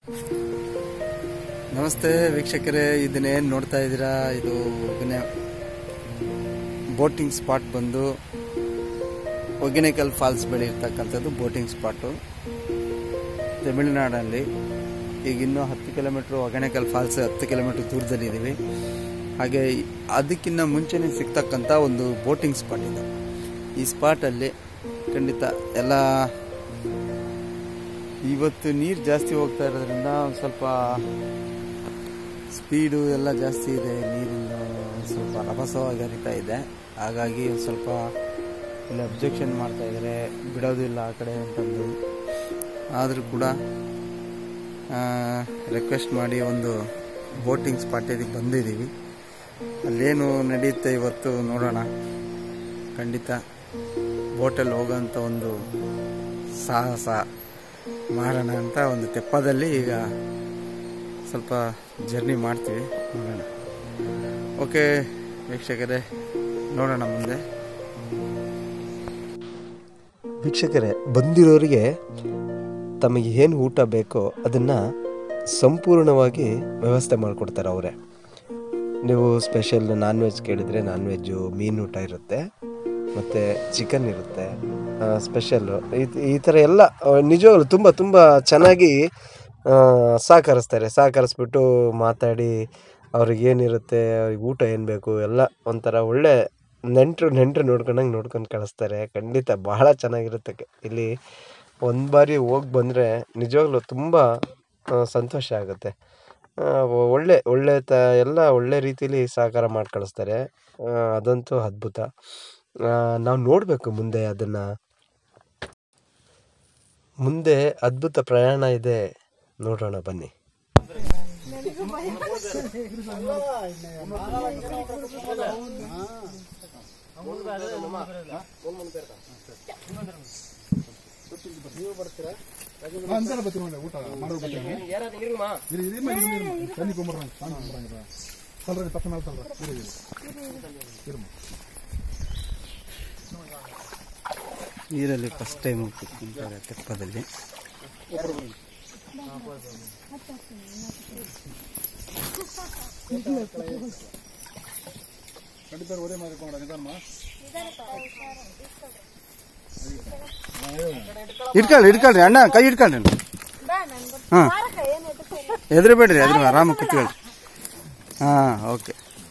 ನಮಸ್ತೆ ವೀಕ್ಷಕರೇ ಇದನ್ನೇನು ನೋಡ್ತಾ ಇದ್ದೀರಾ ಇದು ಒಗ್ಗನೆ ಬೋಟಿಂಗ್ ಸ್ಪಾಟ್ ಬಂದು ಒಗ್ಗನೆಕಲ್ ಫಾಲ್ಸ್ ಬಳಿ ಇರ್ತಕ್ಕಂಥದ್ದು ಬೋಟಿಂಗ್ ಸ್ಪಾಟು ತಮಿಳುನಾಡಲ್ಲಿ ಈಗ ಇನ್ನೂ ಹತ್ತು ಕಿಲೋಮೀಟ್ರ್ ಒಗಣೆಕಲ್ ಫಾಲ್ಸ್ ಹತ್ತು ಕಿಲೋಮೀಟ್ರ್ ದೂರದಲ್ಲಿದ್ದೀವಿ ಹಾಗೆ ಅದಕ್ಕಿಂತ ಮುಂಚೆನೇ ಸಿಗ್ತಕ್ಕಂಥ ಒಂದು ಬೋಟಿಂಗ್ ಸ್ಪಾಟ್ ಇದು ಈ ಸ್ಪಾಟಲ್ಲಿ ಖಂಡಿತ ಎಲ್ಲ ಇವತ್ತು ನೀರು ಜಾಸ್ತಿ ಹೋಗ್ತಾ ಇರೋದ್ರಿಂದ ಒಂದು ಸ್ವಲ್ಪ ಸ್ಪೀಡು ಎಲ್ಲ ಜಾಸ್ತಿ ಇದೆ ನೀರಿಂದ ಒಂದ್ ಸ್ವಲ್ಪ ರಭಸವಾಗಿ ಹರಿತಾ ಇದೆ ಹಾಗಾಗಿ ಒಂದು ಸ್ವಲ್ಪ ಇಲ್ಲಿ ಅಬ್ಜೆಕ್ಷನ್ ಮಾಡ್ತಾ ಇದ್ದಾರೆ ಬಿಡೋದಿಲ್ಲ ಆ ಕಡೆ ಅಂತಂದು ಆದರೂ ಕೂಡ ರಿಕ್ವೆಸ್ಟ್ ಮಾಡಿ ಒಂದು ಬೋಟಿಂಗ್ ಸ್ಪಾಟಿಗೆ ಬಂದಿದ್ದೀವಿ ಅಲ್ಲೇನು ನಡೆಯುತ್ತೆ ಇವತ್ತು ನೋಡೋಣ ಖಂಡಿತ ಬೋಟಲ್ಲಿ ಹೋಗೋಂಥ ಒಂದು ಸಾಹಸ ಮಾಡೋಣ ಅಂತ ಒಂದು ತೆಪ್ಪದಲ್ಲಿ ಈಗ ಸ್ವಲ್ಪ ಜರ್ನಿ ಮಾಡ್ತೀವಿ ನೋಡೋಣ ಓಕೆ ವೀಕ್ಷಕರೇ ನೋಡೋಣ ಮುಂದೆ ವೀಕ್ಷಕರೇ ಬಂದಿರೋರಿಗೆ ತಮಗೆ ಏನು ಊಟ ಬೇಕೋ ಅದನ್ನು ಸಂಪೂರ್ಣವಾಗಿ ವ್ಯವಸ್ಥೆ ಮಾಡಿಕೊಡ್ತಾರೆ ಅವರೇ ನೀವು ಸ್ಪೆಷಲ್ ನಾನ್ ವೆಜ್ ಕೇಳಿದರೆ ನಾನ್ ವೆಜ್ಜು ಮೀನು ಊಟ ಇರುತ್ತೆ ಮತ್ತು ಚಿಕನ್ ಇರುತ್ತೆ ಸ್ಪೆಷಲ್ಲು ಈ ಥರ ಎಲ್ಲ ಆ, ನಿಜವಾಗ್ಲೂ ತುಂಬ ತುಂಬ ಚೆನ್ನಾಗಿ ಆ, ಸಹಕರಿಸ್ತಾರೆ ಸಹಕರಿಸ್ಬಿಟ್ಟು ಮಾತಾಡಿ ಅವ್ರಿಗೆ ಏನಿರುತ್ತೆ ಅವ್ರಿಗೆ ಊಟ ಏನು ಬೇಕು ಎಲ್ಲ ಒಂಥರ ಒಳ್ಳೆ ನೆಂಟರು ನೆಂಟರು ನೋಡ್ಕೊಂಡಂಗೆ ನೋಡ್ಕೊಂಡು ಕಳಿಸ್ತಾರೆ ಖಂಡಿತ ಬಹಳ ಚೆನ್ನಾಗಿರುತ್ತೆ ಕ- ಇಲ್ಲಿ ಒಂದು ಬಾರಿ ಹೋಗಿ ಬಂದರೆ ನಿಜವಾಗ್ಲೂ ತುಂಬ ಆ, ಸಂತೋಷ ಆಗುತ್ತೆ ಆ, ಒ- ಒಳ್ಳೆ ಒಳ್ಳೆ ತ ಎಲ್ಲ ಒಳ್ಳೆ ರೀತಿಲಿ ಸಹಕಾರ ಮಾಡಿ ಕಳಿಸ್ತಾರೆ ಆ, ಅದಂತೂ ಅದ್ಭುತ ನಾವು ನೋಡಬೇಕು ಮುಂದೆ ಅದನ್ನು ಮುಂದೆ ಅದ್ಭುತ ಪ್ರಯಾಣ ಇದೆ ನೋಡೋಣ ಬನ್ನಿ ಅಂತಾನೆ ಬರ್ತೀನಿ ನೋಡಿ ಊಟ ಮಾಡೋ ಬರ್ತೀನಿ ಇರಿ ಇರಿ ಮಾ, ಇರಿ, ಇರಿ. ತಣ್ಣಿ ಕುಂಬರ್ರಂಗ್, ತಣ್ಣಿ ಕುಂಬರ್ರಂಗ್. ತಲ್ರಿ, ತಕ್ಕ ಮೇಲೆ ತಲ್ರಿ. ಇರಿ, ಇರಿ. ಇರಿ ಮಾ. ನೀರಲ್ಲಿ ಫಸ್ಟ್ ಟೈಮ್ ಹೋಗ್ತಿದ್ದಾರೆ ತೆಪ್ಪದಲ್ಲಿ ಖಂಡಿತ ಒರೇ ಮಾಡಿಕೊಂಡು ನಿಧಾನ ಮಾ. ಇಟ್ಕೊಳ್ರಿ ಇಟ್ಕೊಳ್ರಿ ಅಣ್ಣ ಕೈ ಇಟ್ಕೊಳ್ರಿ ಹಾ ಎದುರುಬೇಡ್ರಿ ಎದುರು ಆರಾಮ ಕೂತ್ಕೊಳ್ರಿ ಹಾ ಓಕೆ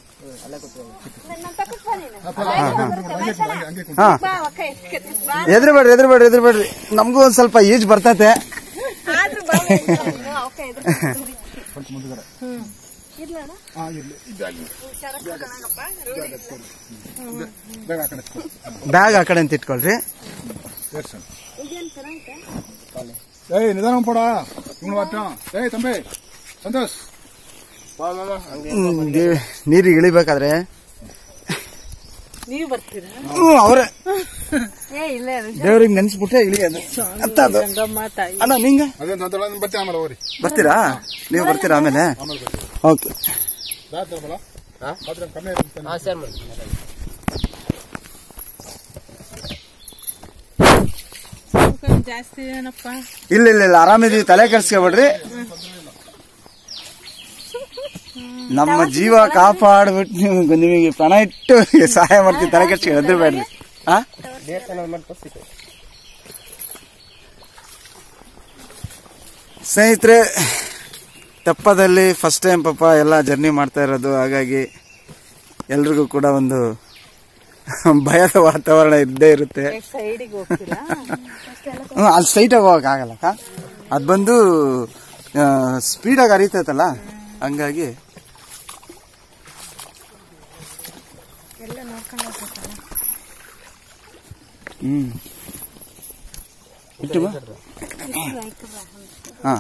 ಹಾ ಎದುರುಬೇಡ್ರಿ ಎದುರುಬೇಡ್ರಿ ಎದುರುಬೇಡ್ರಿ ನಮಗೂ ಒಂದ್ ಸ್ವಲ್ಪ ಈಜ್ ಬರ್ತೈತೆ ಹಾ, ಇರ್ಲಿ. ಈ ಬ್ಯಾಗ್ ಇಲ್ಲಿ. ಬ್ಯಾಗ್ ಆ ಕಡೆ ಎತ್ಕೊ. ಬ್ಯಾಗ್ ಆ ಕಡೆ ಅಂತ ಇಟ್ಕೊಳ್ರಿ ಸೇರ್ಸು. ಏಯ್ ನಿಧಾನ ಪೋಡ ಇವ್ನು ವಾಟ ಏಯ್ ತಂಬೆ ಸಂತೋಷ್ ಬಾ ಬಾ ಬಾ ಹ್ಮ್, ದೇ- ನೀರಿಗೆ ಇಳಿಬೇಕಾದ್ರೆ ನೀವು ಬರ್ತೀರಾ ಹ್ಮ್ ಅವ್ರೆ ಏ ಇಲ್ಲ ದೇವ್ರಿಗೆ ನೆನ್ಸ್ಬಿಟ್ಟೆ ಇಳಿಯೋದು ಅಂತ ಅದು ಗಂಗಮ್ಮ ತಾಯಿ ಅಣ್ಣ ನಿಂಗ ಅದೇನ್ ತೊಂದ್ರೆ ಇಲ್ಲ, ಬರ್ತೀನಿ ಆಮೇಲೆ ಹೋಗ್ರಿ ಬರ್ತೀರಾ ನೀವು ಬರ್ತೀರಾ ಆಮೇಲೆ ಆಮೇಲೆ ಬರ್ತೀನಿ ಓಕೆ ರಾತ್ರಿ ಬಲ ರಾತ್ರಿ ಕಮ್ಮಿ ಆಯ್ತು ತೂಕ ಜಾಸ್ತಿ ಏನಪ್ಪ ಇಲ್ಲ ಇಲ್ಲ ಇಲ್ಲ ಆರಾಮಿದೀವಿ ತಲೆ ಕೆಡ್ಸ್ಕೊಬೇಡ್ರಿ ನಮ್ಮ ಜೀವ ಕಾಪಾಡ್ಬಿಟ್ಟು ನೀವು ನಿಮಗೆ ಪ್ರಾಣ ಇಟ್ಟು ಸಹಾಯ ಮಾಡ್ತೀವಿ ತಲೆ ಕೆಡ್ಸ್ಕೊ ಹೆದರ್ಬೇಡ್ರಿ ಆ ಸ್ನೇಹಿತರೆ ತೆಪ್ಪದಲ್ಲಿ ಫಸ್ಟ್ ಟೈಮ್ ಪಾಪ ಎಲ್ಲ ಜರ್ನಿ ಮಾಡ್ತಾ ಇರೋದು ಹಾಗಾಗಿ ಎಲ್ರಿಗೂ ಕೂಡ ಒಂದು ಭಯದ ವಾತಾವರಣ ಇದ್ದೇ ಇರುತ್ತೆ ಸೈಡಿಗೆ ಹೋಗ್ತೀರಾ ಹ್ಮ್, ಅಲ್ಲಿ ಸ್ಟ್ರೈಟಾಗಿ ಹೋಗಕ್ಕಾಗಲ್ಲ ಅಕ್ಕ ಅದು ಬಂದು ಸ್ಪೀಡಾಗಿ ಹರಿತೈತಲ್ಲ ಹಂಗಾಗಿ ಹ್ಮ್ ಇಟ್ಟು ಬಾ ಹಾ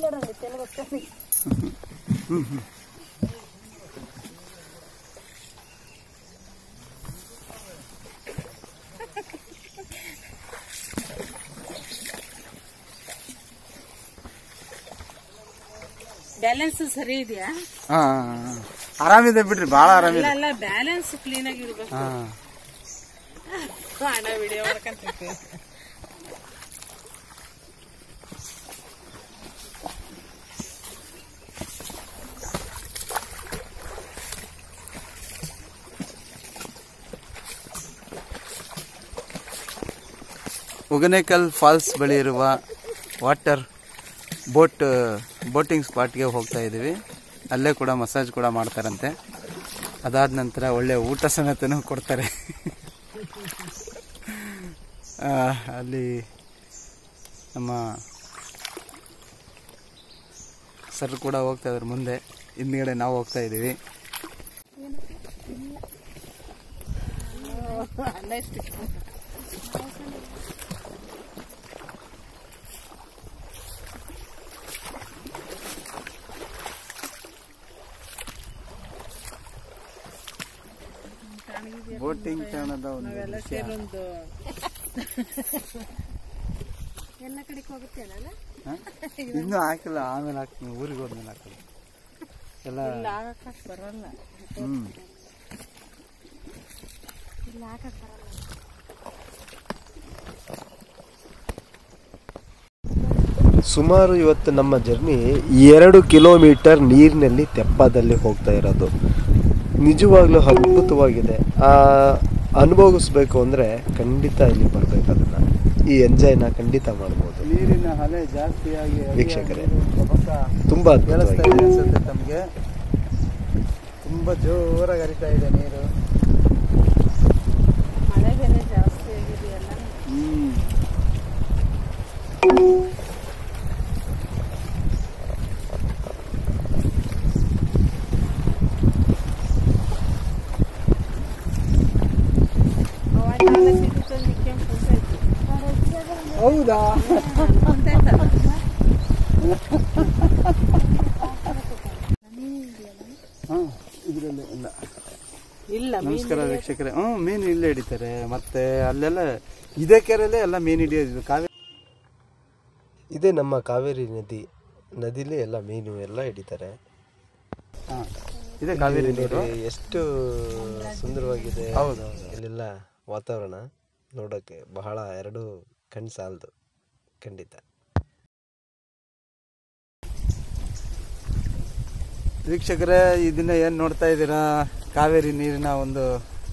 ಬ್ಯಾಲೆನ್ಸ್ ಸರಿ ಇದೆಯಾ ಹಾ ಆರಾಮಿದೆ ಬಿಡ್ರಿ ಭಾಳ ಇಲ್ಲ ಆರಾಮಿದೆ ಅಲ್ಲ ಬ್ಯಾಲೆನ್ಸ್ ಕ್ಲೀನ್ ಆಗಿ ಇರ್ಬೇಕು ಹಾ ಹಣ ವಿಡಿಯೋ ಮಾಡ್ಕೊಂತಿರ್ತೀವಿ ಉಗನೇಕಲ್ ಫಾಲ್ಸ್ ಬಳಿ ಇರುವ ವಾಟರ್ ಬೋಟ್ ಬೋಟಿಂಗ್ ಸ್ಪಾಟ್ಗೆ ಹೋಗ್ತಾ ಇದ್ದೀವಿ ಅಲ್ಲೇ ಕೂಡ ಮಸಾಜ್ ಕೂಡ ಮಾಡ್ತಾರಂತೆ ಅದಾದ ನಂತರ ಒಳ್ಳೆ ಊಟ ಸಮೇತನೂ ಕೊಡ್ತಾರೆ ಆ, ಅಲ್ಲಿ ನಮ್ಮ ಸರ್ ಕೂಡ ಹೋಗ್ತಾ ಇದ್ದಾರೆ ಮುಂದೆ ಹಿಂದ್ಗಡೆ ನಾವು ಹೋಗ್ತಾ ಇದ್ದೀವಿ ಬೋಟಿಂಗ್ ತಾಣದ ಒಂದು ದೃಶ್ಯ. ಹ? ಇನ್ನೂ ಹಾಕಿಲ್ಲ ಆಮೇಲೆ ಹಾಕ್ತೀನಿ ಊರಿಗೆ ಹೋದ್ಮೇಲೆ ಹಾಕಿಲ್ಲ ಎಲ್ಲ ಬರಲ್ಲ ಹ್ಮ್ ಸುಮಾರು ಇವತ್ತು ನಮ್ಮ ಜರ್ನಿ ಎರಡು ಕಿಲೋಮೀಟರ್ ನೀರಿನಲ್ಲಿ ತೆಪ್ಪದಲ್ಲಿ ಹೋಗ್ತಾ ಇರೋದು ನಿಜವಾಗ್ಲೂ ಅದ್ಭುತವಾಗಿದೆ ಆ ಅನುಭವಿಸ್ಬೇಕು ಅಂದರೆ ಖಂಡಿತ ಇಲ್ಲಿ ಬರ್ಬೇಕು ಅದನ್ನ ಈ ಎಂಜಾಯ್ನ ಖಂಡಿತ ಮಾಡ್ಬೋದು ನೀರಿನ ಅಲೆ ಜಾಸ್ತಿಯಾಗಿ ಅಡಿ ವೀಕ್ಷಕರೇ. ನೀರು ಪ್ರಬಕ್ಕ ತುಂಬಾ ಕೇಳಿಸ್ತಾ ಅದ್ಭುತವಾಗಿದೆ ಇದೆ ಅನ್ಸುತ್ತೆ ತಮಗೆ ತುಂಬಾ ಜೋರಾಗಿ ಹರಿತಾ ಇದೆ ನೀರು ಮಳೆ ಬೆಲೆ ಜಾಸ್ತಿ ಆಗಿದೆಯಲ್ಲ ಹ್ಮ್ ಅವಾಗ ಕಾಲ ಸಿಗುತ್ತೆ ನಿಕ್ಕೊಂಡ್ ಕುಂತೈತಿ. ಹೌದಾ ಕುಂತೈತಲ್ಲ. ಹಾ ಇದ್ರಲ್ಲಿ ಇಲ್ಲ ಇಲ್ಲ ನಮಸ್ಕಾರ ವೀಕ್ಷಕರೇ ಹ್ಞೂ ಮೀನು ಇಲ್ಲೇ ಹಿಡಿತಾರೆ ಮತ್ತೆ ಅಲ್ಲೆಲ್ಲ ಇದೇ ಕೆರೆಯಲ್ಲೇ ಎಲ್ಲ ಮೀನು ಹಿಡಿಯೋದು ಕಾವೇರಿ ಇದೇ ನಮ್ಮ ಕಾವೇರಿ ನದಿ ನದಿಲಿ ಎಲ್ಲ ಮೀನು ಎಲ್ಲ ಹಿಡಿತಾರೆ ಹಾ ಇದೇ ಕಾವೇರಿ ನೀರು ನೋಡಿ ಎಷ್ಟು ಸುಂದರವಾಗಿದೆ ಹೌದು, ಇಲ್ಲೆಲ್ಲ ವಾತಾವರಣ ನೋಡೋಕ್ಕೆ ಬಹಳ ಎರಡು ಕಣ್ ಸಾಲದು ಖಂಡಿತ ವೀಕ್ಷಕರೇ ಇದನ್ನ ಏನ್ ನೋಡ್ತಾ ಇದ್ದೀರಾ ಕಾವೇರಿ ನೀರಿನ ಒಂದು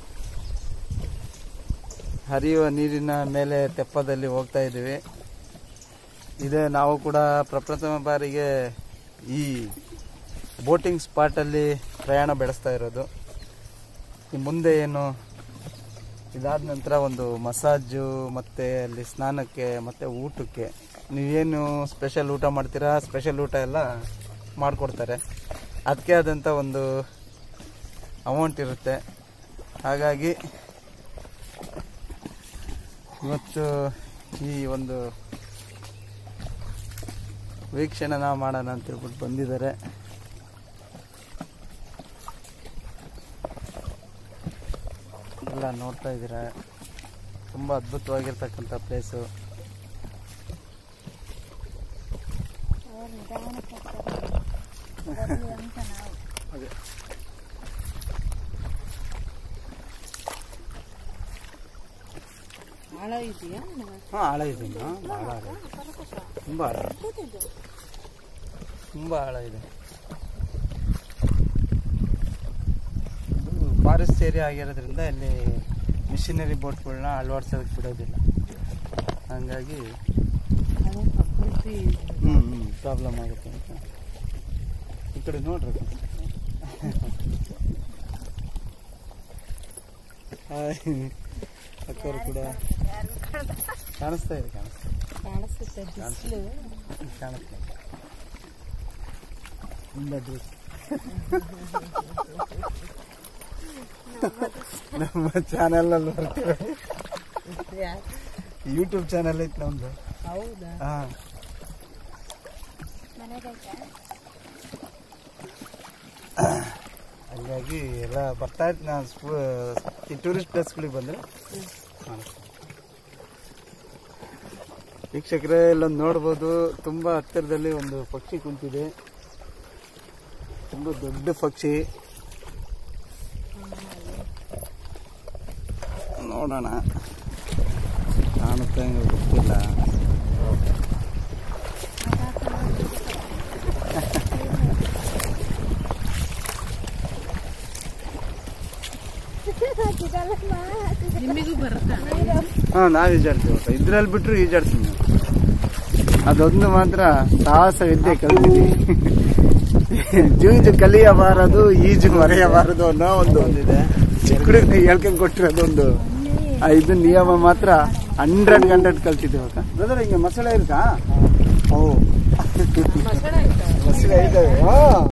ಹರಿಯುವ ನೀರಿನ ಮೇಲೆ ತೆಪ್ಪದಲ್ಲಿ ಹೋಗ್ತಾ ಇದ್ದೀವಿ ಇದೇ ನಾವು ಕೂಡ ಪ್ರಪ್ರಥಮ ಬಾರಿಗೆ ಈ ಬೋಟಿಂಗ್ ಸ್ಪಾಟಲ್ಲಿ ಪ್ರಯಾಣ ಬೆಳೆಸ್ತಾ ಇರೋದು ಈ ಮುಂದೆ ಏನು ಇದಾದ ನಂತರ ಒಂದು ಮಸಾಜು ಮತ್ತು ಅಲ್ಲಿ ಸ್ನಾನಕ್ಕೆ ಮತ್ತು ಊಟಕ್ಕೆ ನೀವೇನು ಸ್ಪೆಷಲ್ ಊಟ ಮಾಡ್ತೀರಾ ಸ್ಪೆಷಲ್ ಊಟ ಎಲ್ಲ ಮಾಡಿಕೊಡ್ತಾರೆ ಅದಕ್ಕೆ ಆದಂಥ ಒಂದು ಅಮೌಂಟ್ ಇರುತ್ತೆ ಹಾಗಾಗಿ ಇವತ್ತು ಈ ಒಂದು ವೀಕ್ಷಣೆನ ಮಾಡೋಣ ಅಂತ ಹೇಳ್ಬಿಟ್ಟು ಬಂದಿದ್ದಾರೆ ಎಲ್ಲ ನೋಡ್ತಾ ಇದ್ದೀರಾ ತುಂಬ ಅದ್ಭುತವಾಗಿರ್ತಕ್ಕಂಥ ಪ್ಲೇಸು ಅದೇ ಆಳ ಇದೆಯಾ ಹಾಂ ಆಳ ಇದೆ ಇನ್ನು, ಭಾಳ ಆಳ ಇದೆ. ತುಂಬ ಆಳ ಇದೆ. ತುಂಬ ಆಳ ಇದೆ ಫಾರೆಸ್ಟ್ ಏರಿಯಾ ಆಗಿರೋದ್ರಿಂದ ಇಲ್ಲಿ ಮಿಷಿನರಿ ಬೋಟ್ಗಳನ್ನ ಅಳವಡಿಸೋದಕ್ಕೆ ಬಿಡೋದಿಲ್ಲ ಹಂಗಾಗಿ ಅದೇ ಪ್ರಕೃತಿ ಹ್ಞೂ ಹ್ಞೂ ಪ್ರಾಬ್ಲಮ್ ಆಗುತ್ತೆ ಅಂತ ಈ ಕಡೆ ನೋಡ್ರಿ ಹಾಯ್. ಅಕ್ಕವ್ರು ಕೂಡ ಕಾಣಿಸ್ತಾ ಇದೆ ಕಾಣಿಸ್ತಾ ಇದೆ ಕಾಣಿಸುತ್ತೆ ಬಿಸಿಲು ಕಾಣುತ್ತೆ ತುಂಬ ಡ್ರೆಸ್ ನಮ್ಮ ಚಾನೆಲಲ್ಲಿ ಬರ್ತೀವಿ ಯೂಟ್ಯೂಬ್ ಚಾನೆಲ್ ಐತೆ ನಮ್ದು ಹೌದಾ ಹಾ ಹಂಗಾಗಿ ಎಲ್ಲ ಬರ್ತಾ ಇತ್ತು ನಾನು ಸ್ಪೂ ಈ ಟೂರಿಸ್ಟ್ ಪ್ಲೇಸ್ಗಳಿಗೆ ಬಂದರೆ ವೀಕ್ಷಕರೇ ಇಲ್ಲೊಂದು ನೋಡ್ಬೋದು ತುಂಬ ಹತ್ತಿರದಲ್ಲಿ ಒಂದು ಪಕ್ಷಿ ಕುಂತಿದೆ ತುಂಬ ದೊಡ್ಡ ಪಕ್ಷಿ ನೋಡೋಣ ಕಾಣುತ್ತೆ ಹಂಗೆ ಗೊತ್ತಿಲ್ಲ ನಿಮಗೂ ಬರುತ್ತಾ ಹಾ ನಾವ್ ಈಜಾಡ್ತೀವಿ ಅಕ್ಕ ಇದ್ರಲ್ಲಿ ಬಿಟ್ರು ಈಜಾಡ್ತೀನಿ ನಾನು. ಅದೊಂದು ಮಾತ್ರ ಸಾಹಸ ವಿದ್ಯೆ ಕಲ್ತಿದ್ದೀವಿ ಜೂಜು ಕಲಿಯಬಾರದು ಈಜು ಮರೆಯಬಾರದು ಅನ್ನೋ ಒಂದು ಒಂದಿದೆ ಚಿಕ್ಕ ಹುಡುಗ ಹೇಳ್ಕೊಂಡ್ ಕೊಟ್ಟಿರೋದೊಂದು ಆ, ಇದು ನಿಯಮ ಮಾತ್ರ ಹಂಡ್ರೆಡ್ ಹಂಡ್ರೆಡ್ ಕಲ್ತಿದ್ದೀವಿ ಅಕ್ಕ ಬ್ರದರ್ ಹಿಂಗೆ ಮಸಾಲೆ ಇರುತ್ತಾ ಓ ಮಸಾಲೆ ಆಯ್ತಾ ಮಸಾಲೆ ಇದ್ದಾವೆ